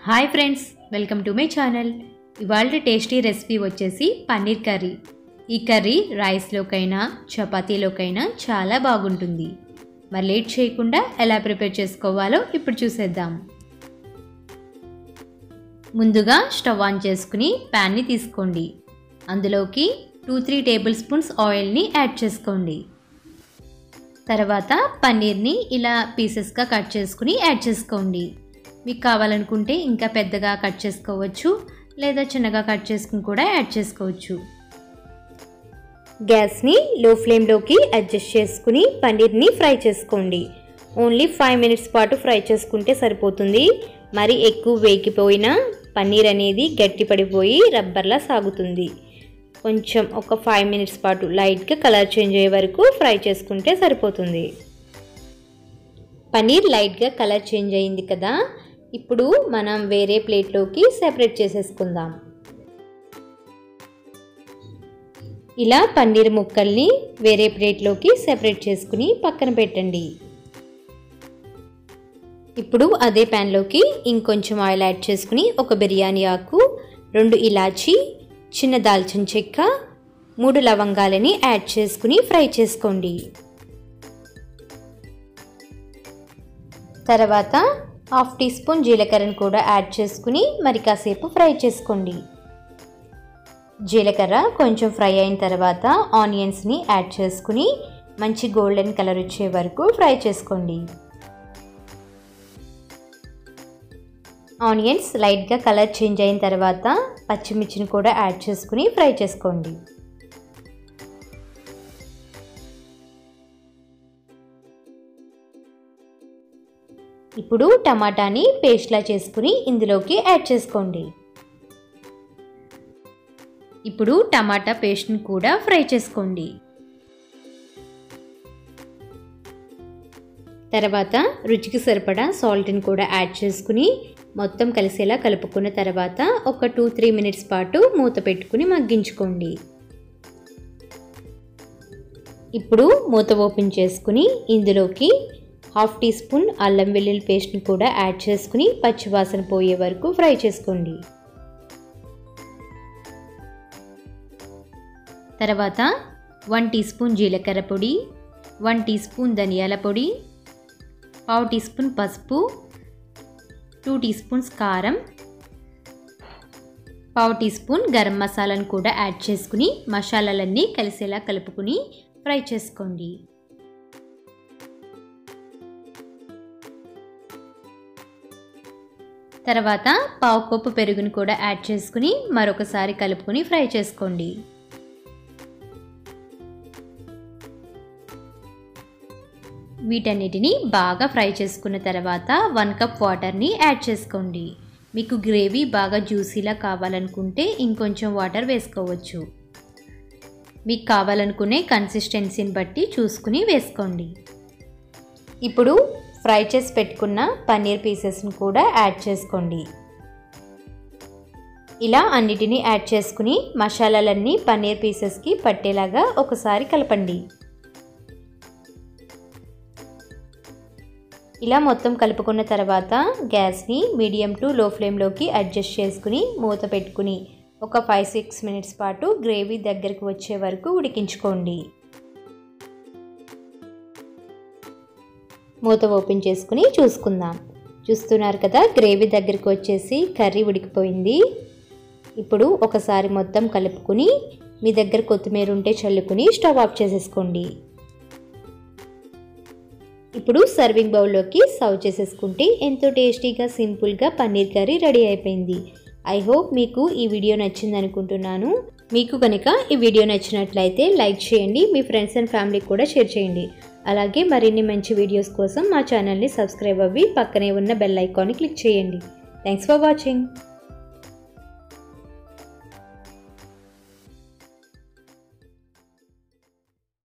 hi friends welcome to my channel ఇవాళ tasty recipe వచ్చేసి paneer curry ఈ కర్రీ రైస్లోకైనా చపాతీలోకైనా చాలా బాగుంటుంది మరి లేట్ చేయకుండా ఎలా ప్రిపేర్ చేసుకోవాలో ఇప్పుడు చూసేద్దాం ముందుగా స్టవ్ ఆన్ చేసుకుని ప్యాన్ని తీసుకోండి అందులోకి టూ త్రీ టేబుల్ స్పూన్స్ ఆయిల్ని యాడ్ చేసుకోండి తర్వాత పన్నీర్ని ఇలా పీసెస్గా కట్ చేసుకుని యాడ్ చేసుకోండి మీకు కావాలనుకుంటే ఇంకా పెద్దగా కట్ చేసుకోవచ్చు లేదా చిన్నగా కట్ చేసుకుని కూడా యాడ్ చేసుకోవచ్చు గ్యాస్ని లో ఫ్లేమ్లోకి అడ్జస్ట్ చేసుకుని పన్నీర్ని ఫ్రై చేసుకోండి ఓన్లీ ఫైవ్ మినిట్స్ పాటు ఫ్రై చేసుకుంటే సరిపోతుంది మరి ఎక్కువ వేగిపోయినా పన్నీర్ అనేది గట్టిపడిపోయి రబ్బర్లా సాగుతుంది కొంచెం ఒక ఫైవ్ మినిట్స్ పాటు లైట్గా కలర్ చేంజ్ అయ్యే వరకు ఫ్రై చేసుకుంటే సరిపోతుంది పన్నీర్ లైట్గా కలర్ చేంజ్ అయింది కదా ఇప్పుడు మనం వేరే ప్లేట్లోకి సెపరేట్ చేసేసుకుందాం ఇలా పన్నీర్ ముక్కల్ని వేరే ప్లేట్లోకి సెపరేట్ చేసుకుని పక్కన పెట్టండి ఇప్పుడు అదే ప్యాన్లోకి ఇంకొంచెం ఆయిల్ యాడ్ చేసుకుని ఒక బిర్యానీ ఆకు రెండు ఇలాచి చిన్న దాల్చిన చెక్క మూడు లవంగాలని యాడ్ చేసుకుని ఫ్రై చేసుకోండి తర్వాత హాఫ్ టీ స్పూన్ జీలకర్రను కూడా యాడ్ చేసుకుని మరి కాసేపు ఫ్రై చేసుకోండి జీలకర్ర కొంచెం ఫ్రై అయిన తర్వాత ఆనియన్స్ని యాడ్ చేసుకుని మంచి గోల్డెన్ కలర్ వచ్చే వరకు ఫ్రై చేసుకోండి ఆనియన్స్ లైట్గా కలర్ చేంజ్ అయిన తర్వాత పచ్చిమిర్చిని కూడా యాడ్ చేసుకుని ఫ్రై చేసుకోండి ఇప్పుడు టమాటాని పేస్ట్లా చేసుకుని ఇందులోకి యాడ్ చేసుకోండి ఇప్పుడు టమాటా పేస్ట్ని కూడా ఫ్రై చేసుకోండి తర్వాత రుచికి సరిపడా సాల్ట్ని కూడా యాడ్ చేసుకుని మొత్తం కలిసేలా కలుపుకున్న తర్వాత ఒక టూ త్రీ మినిట్స్ పాటు మూత పెట్టుకుని మగ్గించుకోండి ఇప్పుడు మూత ఓపెన్ చేసుకుని ఇందులోకి హాఫ్ టీ స్పూన్ అల్లం వెల్లుల్లి పేస్ట్ని కూడా యాడ్ చేసుకుని పచ్చివాసన పోయే వరకు ఫ్రై చేసుకోండి తర్వాత వన్ టీ స్పూన్ జీలకర్ర పొడి వన్ టీ స్పూన్ ధనియాల పొడి పావు టీ స్పూన్ పసుపు టూ టీ స్పూన్స్ కారం పావు టీ స్పూన్ గరం మసాలాను కూడా యాడ్ చేసుకుని మసాలాలన్నీ కలిసేలా కలుపుకుని ఫ్రై చేసుకోండి తర్వాత పావు కప్పు పెరుగుని కూడా యాడ్ చేసుకుని మరొకసారి కలుపుకుని ఫ్రై చేసుకోండి వీటన్నిటిని బాగా ఫ్రై చేసుకున్న తర్వాత వన్ కప్ వాటర్ని యాడ్ చేసుకోండి మీకు గ్రేవీ బాగా జ్యూసీలా కావాలనుకుంటే ఇంకొంచెం వాటర్ వేసుకోవచ్చు మీకు కావాలనుకునే కన్సిస్టెన్సీని బట్టి చూసుకుని వేసుకోండి ఇప్పుడు ఫ్రై చేసి పెట్టుకున్న పన్నీర్ పీసెస్ని కూడా యాడ్ చేసుకోండి ఇలా అన్నిటినీ యాడ్ చేసుకుని మసాలాలన్నీ పన్నీర్ పీసెస్కి పట్టేలాగా ఒకసారి కలపండి ఇలా మొత్తం కలుపుకున్న తర్వాత గ్యాస్ని మీడియం టు లో ఫ్లేమ్లోకి అడ్జస్ట్ చేసుకుని మూత పెట్టుకుని ఒక ఫైవ్ సిక్స్ మినిట్స్ పాటు గ్రేవీ దగ్గరికి వచ్చే వరకు ఉడికించుకోండి మూత ఓపెన్ చేసుకుని చూసుకుందాం చూస్తున్నారు కదా గ్రేవీ దగ్గరికి వచ్చేసి కర్రీ ఉడికిపోయింది ఇప్పుడు ఒకసారి మొత్తం కలుపుకుని మీ దగ్గర కొత్తిమీర ఉంటే చల్లుకుని స్టవ్ ఆఫ్ చేసేసుకోండి ఇప్పుడు సర్వింగ్ బౌల్లోకి సర్వ్ చేసేసుకుంటే ఎంతో టేస్టీగా సింపుల్గా పన్నీర్ కర్రీ రెడీ అయిపోయింది ఐ హోప్ మీకు ఈ వీడియో నచ్చింది అనుకుంటున్నాను మీకు కనుక ఈ వీడియో నచ్చినట్లయితే లైక్ చేయండి మీ ఫ్రెండ్స్ అండ్ ఫ్యామిలీకి కూడా షేర్ చేయండి అలాగే మరిన్ని మంచి వీడియోస్ కోసం మా ఛానల్ని సబ్స్క్రైబ్ అవ్వి పక్కనే ఉన్న బెల్ ఐకాన్ని క్లిక్ చేయండి థ్యాంక్స్ ఫర్ వాచింగ్